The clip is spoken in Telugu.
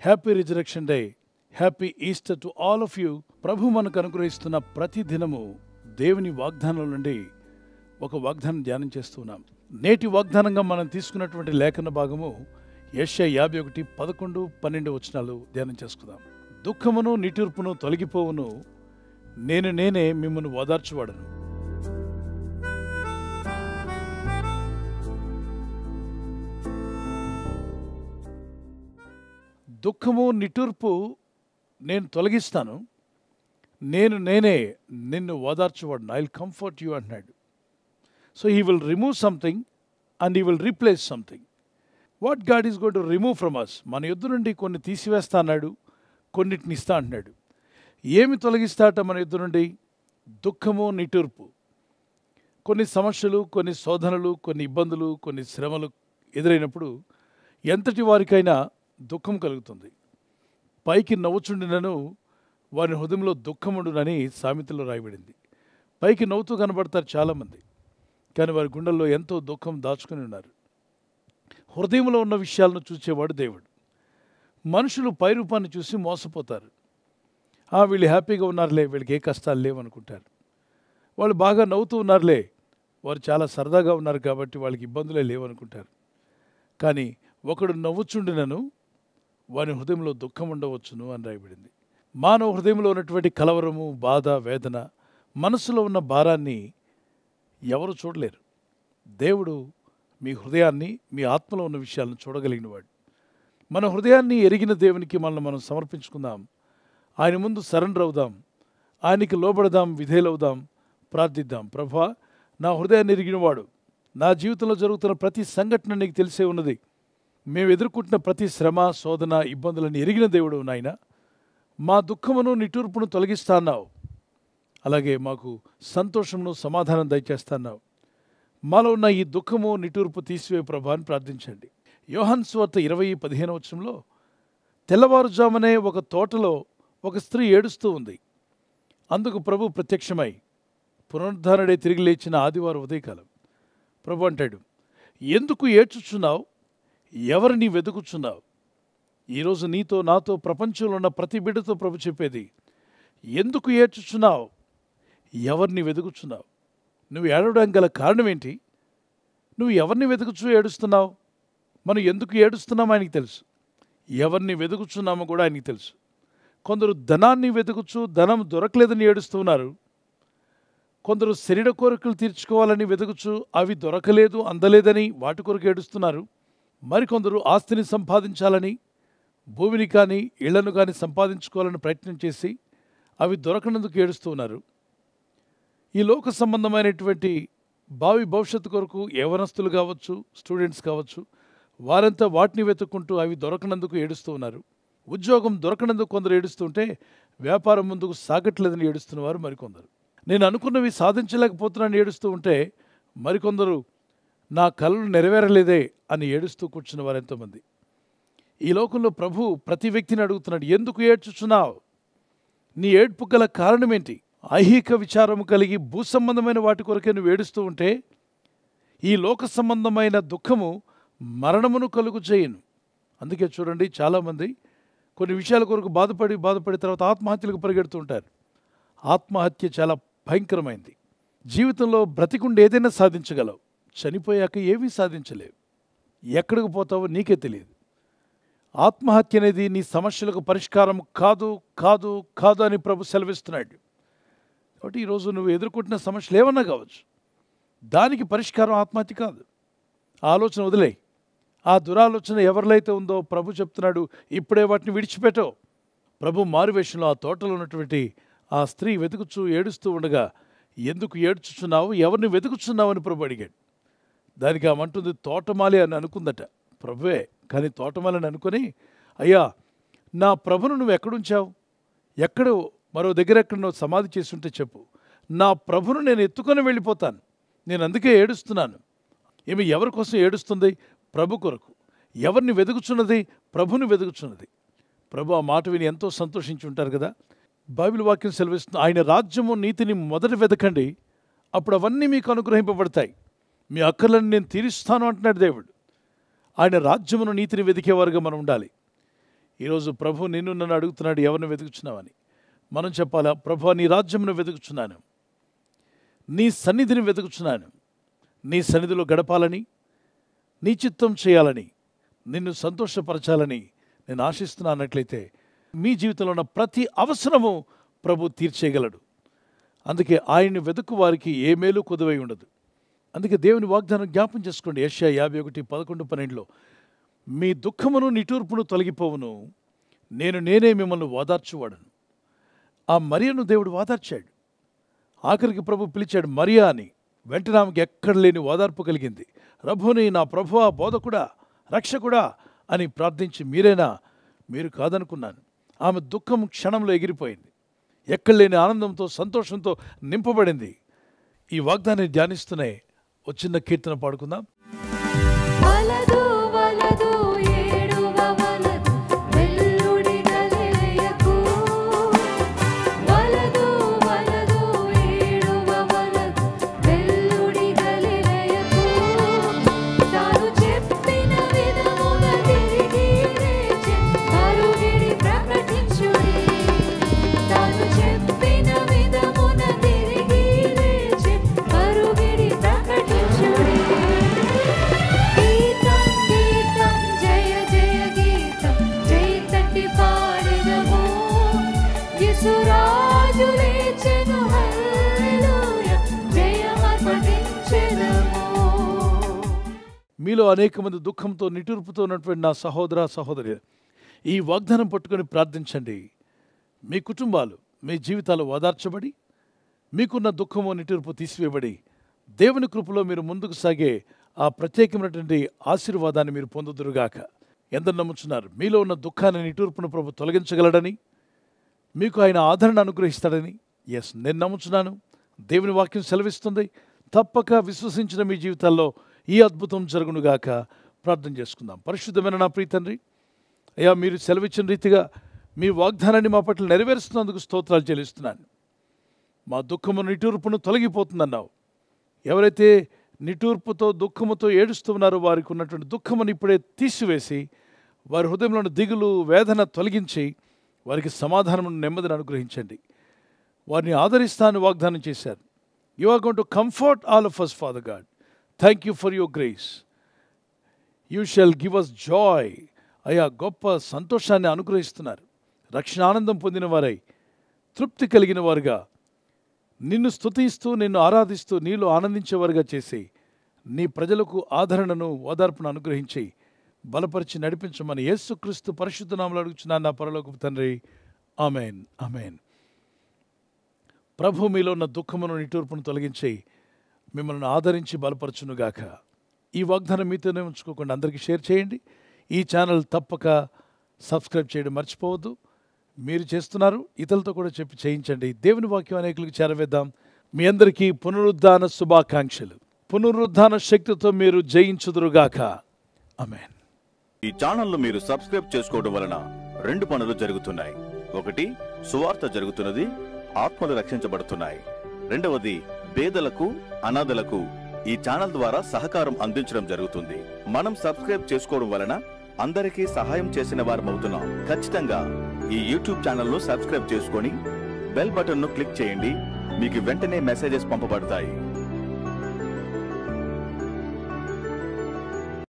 happy resurrection day happy Easter to all of you ప్రభు మనకు అనుగ్రహిస్తున్న ప్రతి దినము దేవుని వాగ్దానం నుండి ఒక వాగ్దానం ధ్యానం చేస్తున్నాం నేటి వాగ్దానంగా మనం తీసుకున్నటువంటి లేఖన భాగము యెషయా యాభై ఒకటి పదకొండు పన్నెండు వచనాలు ధ్యానం చేసుకుందాం దుఃఖమును నిటూర్పును తొలగిపోవును నేను నేనే మిమ్మల్ని ఓదార్చువాడను దుఃఖము నిటూర్పు నేను తొలగిస్తాను నేను నేనే నిన్ను ఓదార్చువాడను ఐ విల్ కంఫర్ట్ యూ అంటున్నాడు so he will remove something and he will replace something what God is gonna remove from us మన యుద్ధ నుండి కొన్ని తీసివేస్తా అన్నాడు కొన్నిటిని ఇస్తా అంటున్నాడు ఏమి తొలగిస్తాట మన యుద్ధ నుండి దుఃఖము నిటూర్పు కొన్ని సమస్యలు కొన్ని శోధనలు కొన్ని ఇబ్బందులు కొన్ని శ్రమలు ఎదురైనప్పుడు ఎంతటి వారికైనా దుఃఖం కలుగుతుంది పైకి నవ్వుచుండినను వారి హృదయంలో దుఃఖముండునని సామెతలో రాయబడింది పైకి నవ్వుతూ కనబడతారు చాలామంది కానీ వారి గుండెల్లో ఎంతో దుఃఖం దాచుకుని ఉన్నారు హృదయంలో ఉన్న విషయాలను చూసేవాడు దేవుడు మనుషులు పై రూపాన్ని చూసి మోసపోతారు "ఆ, వీళ్ళు హ్యాపీగా ఉన్నారులే వీళ్ళకి ఏ కష్టాలు లేవనుకుంటారు వాళ్ళు బాగా నవ్వుతూ ఉన్నారులే వారు చాలా సరదాగా ఉన్నారు కాబట్టి వాళ్ళకి ఇబ్బందులే లేవనుకుంటారు కానీ ఒకడు నవ్వుచుండినను వాని హృదయంలో దుఃఖం ఉండవచ్చును అని రాయబడింది మానవ హృదయంలో ఉన్నటువంటి కలవరము బాధ వేదన మనసులో ఉన్న భారాన్ని ఎవరు చూడలేరు దేవుడు మీ హృదయాన్ని మీ ఆత్మలో ఉన్న విషయాలను చూడగలిగినవాడు మన హృదయాన్ని ఎరిగిన దేవునికి మనల్ని మనం సమర్పించుకుందాం ఆయన ముందు సరెండర్ అవుదాం ఆయనకి లోబడదాం విధేయులవుదాం ప్రార్థిద్దాం ప్రభా నా హృదయాన్ని ఎరిగినవాడు నా జీవితంలో జరుగుతున్న ప్రతి సంఘటన నీకు తెలిసే ఉన్నది మేము ఎదుర్కొంటున్న ప్రతి శ్రమ శోధన ఇబ్బందులను ఎరిగిన దేవుడు నాయన మా దుఃఖమును నిటూర్పును తొలగిస్తా అన్నావు అలాగే మాకు సంతోషమును సమాధానం దయచేస్తున్నావు మాలో ఉన్న ఈ దుఃఖము నిటూర్పు తీసివే ప్రభా అని ప్రార్థించండి యోహన్ స్వార్త ఇరవై పదిహేను వచ్చంలో తెల్లవారుజామునే ఒక తోటలో ఒక స్త్రీ ఏడుస్తూ ఉంది అందుకు ప్రభు ప్రత్యక్షమై పునరుద్ధారణే తిరిగి లేచిన ఆదివారం ఉదయకాలం ప్రభు అంటాడు ఎందుకు ఏడ్చుచున్నావు ఎవరిని వెతుకుచున్నావు ఈరోజు నీతో నాతో ప్రపంచంలో ఉన్న ప్రతి బిడ్డతో ప్రభు చెప్పేది ఎందుకు ఏడ్చుచున్నావు ఎవరిని వెతుకుచున్నావు నువ్వు ఏడవడానికి గల కారణం ఏంటి నువ్వు ఎవరిని వెతుకుచూ ఏడుస్తున్నావు మనం ఎందుకు ఏడుస్తున్నామో ఆయనకి తెలుసు ఎవరిని వెతుకుచున్నామో కూడా ఆయనకి తెలుసు కొందరు ధనాన్ని వెతుకుచు ధనం దొరకలేదని ఏడుస్తున్నారు కొందరు శరీర కోరికలు తీర్చుకోవాలని వెతుకుచు అవి దొరకలేదు అందలేదని వాటి కొరకు ఏడుస్తున్నారు మరికొందరు ఆస్తిని సంపాదించాలని భూమిని కానీ ఇళ్లను కానీ సంపాదించుకోవాలని ప్రయత్నం చేసి అవి దొరకనందుకు ఏడుస్తూ ఉన్నారు ఈ లోక సంబంధమైనటువంటి భావి భవిష్యత్తు కొరకు యవనస్తులు కావచ్చు స్టూడెంట్స్ కావచ్చు వారంతా వాటిని వెతుక్కుంటూ అవి దొరకనందుకు ఏడుస్తూ ఉన్నారు ఉద్యోగం దొరకనందుకు కొందరు ఏడుస్తుంటే వ్యాపారం ముందుకు సాగట్లేదని ఏడుస్తున్నవారు మరికొందరు నేను అనుకున్నవి సాధించలేకపోతున్నాను ఏడుస్తూ ఉంటే మరికొందరు నా కళలు నెరవేరలేదే అని ఏడుస్తూ కూర్చున్న వారు ఎంతోమంది ఈ లోకంలో ప్రభు ప్రతి వ్యక్తిని అడుగుతున్నాడు ఎందుకు ఏడ్చుచున్నావు నీ ఏడ్పు గల కారణం ఏంటి ఐహిక విచారము కలిగి భూ సంబంధమైన వాటి కొరకే నువ్వు ఏడుస్తూ ఉంటే ఈ లోక సంబంధమైన దుఃఖము మరణమును కలుగు చేయను అందుకే చూడండి చాలామంది కొన్ని విషయాల కొరకు బాధపడి బాధపడి తర్వాత ఆత్మహత్యలకు పరిగెడుతూ ఉంటారు ఆత్మహత్య చాలా భయంకరమైంది జీవితంలో బ్రతికుండి ఏదైనా సాధించగలవు చనిపోయాక ఏమీ సాధించలేవు ఎక్కడికి పోతావో నీకే తెలియదు ఆత్మహత్య అనేది నీ సమస్యలకు పరిష్కారం కాదు కాదు కాదు అని ప్రభు సెలవిస్తున్నాడు కాబట్టి ఈరోజు నువ్వు ఎదుర్కొంటున్న సమస్యలు ఏమన్నా కావచ్చు దానికి పరిష్కారం ఆత్మహత్య కాదు ఆ ఆలోచన వదిలే ఆ దురాలోచన ఎవరిలైతే ఉందో ప్రభు చెప్తున్నాడు ఇప్పుడే వాటిని విడిచిపెట్టవు ప్రభు మారువేషంలో ఆ తోటలో ఉన్నటువంటి ఆ స్త్రీ వెతుకుచూ ఏడుస్తూ ఉండగా ఎందుకు ఏడ్చుచున్నావు ఎవరిని వెతుకుచున్నావు అని ప్రభు అడిగాడు దానికి ఆమంటుంది తోటమాలి అని అనుకుందట ప్రభువే కానీ తోటమాలి అని అనుకొని అయ్యా నా ప్రభును నువ్వు ఎక్కడుంచావు ఎక్కడ మరో దగ్గర ఎక్కడ నువ్వు సమాధి చేస్తుంటే చెప్పు నా ప్రభును నేను ఎత్తుకొని వెళ్ళిపోతాను నేను అందుకే ఏడుస్తున్నాను ఈమె ఎవరి కోసం ఏడుస్తుంది ప్రభు కొరకు ఎవరిని వెతుకుచున్నది ప్రభుని వెతుకుచున్నది ప్రభు ఆ మాట విని ఎంతో సంతోషించి ఉంటారు కదా బైబిల్ వాక్యం సెలవిస్తుంది ఆయన రాజ్యము నీతిని మొదట వెతకండి అప్పుడు అవన్నీ మీకు అనుగ్రహింపబడతాయి మీ అక్కర్లను నేను తీరుస్తాను అంటున్నాడు దేవుడు ఆయన రాజ్యమును నీతిని వెతికేవారుగా మనం ఉండాలి ఈరోజు ప్రభు నిన్ను నన్ను అడుగుతున్నాడు ఎవరిని వెతుకుచున్నావని మనం చెప్పాలా ప్రభు నీ రాజ్యమును వెతుకుచున్నాను నీ సన్నిధిని వెతుకుచున్నాను నీ సన్నిధిలో గడపాలని నీ చిత్తం చేయాలని నిన్ను సంతోషపరచాలని నేను ఆశిస్తున్నానట్లయితే మీ జీవితంలో ఉన్న ప్రతి అవసరము ప్రభు తీర్చేయగలడు అందుకే ఆయన్ని వెతుకు వారికి ఏ మేలు కొదువై ఉండదు అందుకే దేవుని వాగ్దానం జ్ఞాపం చేసుకోండి యెషయా యాభై ఒకటి పదకొండు పన్నెండులో మీ దుఃఖమును నిటూర్పును తొలగిపోవును నేను నేనే మిమ్మల్ని ఓదార్చువాడను ఆ మరియను దేవుడు ఓదార్చాడు ఆఖరికి ప్రభు పిలిచాడు మరియా అని వెంటనే ఆమెకి ఎక్కడ లేని ఓదార్పు కలిగింది ప్రభుని నా ప్రభువా బోధకుడా రక్షకుడా అని ప్రార్థించి మీరేనా మీరు కాదనుకున్నాను ఆమె దుఃఖం క్షణంలో ఎగిరిపోయింది ఎక్కడ లేని ఆనందంతో సంతోషంతో నింపబడింది ఈ వాగ్దాన్ని ధ్యానిస్తూనే ఓ చిన్న కీర్తన పాడుకుందాం వలదు వలదు ఏడువ వలదు వెల్లుడి గలిలయకు వలదు వలదు ఏడువ వలదు వెల్లుడి గలిలయకు తాను చెప్పిన విధమున తిరిగి లేచి మరుగిడి ప్రకటించుడి తాను చెప్పిన విధమున తిరిగి లేచి మరుగిడి ప్రకటించుడి గీతం గీతం జయ జయ గీతం జయ తట్టి పాడెదము యేసురాజు లేచెను హల్లెలూయా జయమర్పటించెదము మీలో అనేక మంది దుఃఖంతో నిటూర్పుతో ఉన్నటువంటి నా సహోదర సహోదరి ఈ వాగ్దానం పట్టుకొని ప్రార్థించండి మీ కుటుంబాలు మీ జీవితాలు ఓదార్చబడి మీకున్న దుఃఖము నిటూర్పు తీసివేయబడి దేవుని కృపలో మీరు ముందుకు సాగే ఆ ప్రత్యేకమైనటువంటి ఆశీర్వాదాన్ని మీరు పొందుదురుగాక ఎందరు నమ్ముచున్నారు మీలో ఉన్న దుఃఖాన్ని నిటూర్పును ప్రభు తొలగించగలడని మీకు ఆయన ఆదరణ అనుగ్రహిస్తాడని ఎస్ నేను నమ్ముచున్నాను దేవుని వాక్యం సెలవిస్తుంది తప్పక విశ్వసించిన మీ జీవితాల్లో ఈ అద్భుతం జరుగునుగాక ప్రార్థన చేసుకుందాం పరిశుద్ధమైన నా ప్రియ తండ్రి అయ్యా మీరు సెలవిచ్చిన రీతిగా మీ వాగ్దానాన్ని మా పట్ల నెరవేరుస్తున్నందుకు స్తోత్రాలు చెల్లిస్తున్నాను మా దుఃఖము నిటూర్పును తొలగిపోతుందన్నావు ఎవరైతే నిటూర్పుతో దుఃఖముతో ఏడుస్తున్నారో వారికి ఉన్నటువంటి దుఃఖమును ఇప్పుడే తీసివేసి వారి హృదయంలోని దిగులు వేదన తొలగించి వారికి సమాధానం నెమ్మదిని అనుగ్రహించండి వారిని ఆదరిస్తాను వాగ్దానం చేశారు you are gonna comfort all of us father God thank you for your grace you shall give us joy అయా గొప్ప సంతోషాన్ని అనుగ్రహిస్తున్నారు రక్షణ ఆనందం పొందిన వారై తృప్తి కలిగిన వారుగా నిన్ను స్తుతిస్తూ నిన్ను ఆరాధిస్తూ నీలో ఆనందించేవారుగా చేసి నీ ప్రజలకు ఆదరణను ఓదార్పును అనుగ్రహించి బలపరిచి నడిపించమని యేసుక్రీస్తు పరిశుద్ధ నామలు అడుగుచున్నాను నా పరలోకపు తండ్రి ఆమెన్ ఆమెన్ ప్రభు మీలో ఉన్న దుఃఖమును నిటూర్పును తొలగించి మిమ్మల్ని ఆదరించి బలపరచునుగాక ఈ వాగ్దానం మీతోనే ఉంచుకోకుండా అందరికీ షేర్ చేయండి ఈ ఛానల్ తప్పక సబ్స్క్రైబ్ చేయడం మర్చిపోవద్దు మీరు చేస్తున్నారు ఇతరులతో కూడా చెప్పి చేయించండి దేవుని వాక్యం అనేకులకు చేరవేద్దాం మీ అందరికీ పునరుద్ధాన శుభాకాంక్షలు పునరుద్ధాన శక్తితో మీరు జయించుదురుగాక ఆమెన్ ఈ ఛానల్ను మీరు సబ్స్క్రైబ్ చేసుకోవడం వలన రెండు పనులు జరుగుతున్నాయి ఒకటి సువార్త జరుగుతున్నది ఆత్మలు రక్షించబడుతున్నాయి రెండవది పేదలకు అనాథలకు ఈ ఛానల్ ద్వారా సహకారం అందించడం జరుగుతుంది మనం సబ్స్క్రైబ్ చేసుకోవడం వలన అందరికీ సహాయం చేసిన వారమవుతున్నాం ఖచ్చితంగా ఈ యూట్యూబ్ ఛానల్ను సబ్స్క్రైబ్ చేసుకొని బెల్ బటన్ను క్లిక్ చేయండి మీకు వెంటనే మెసేజెస్ పంపబడతాయి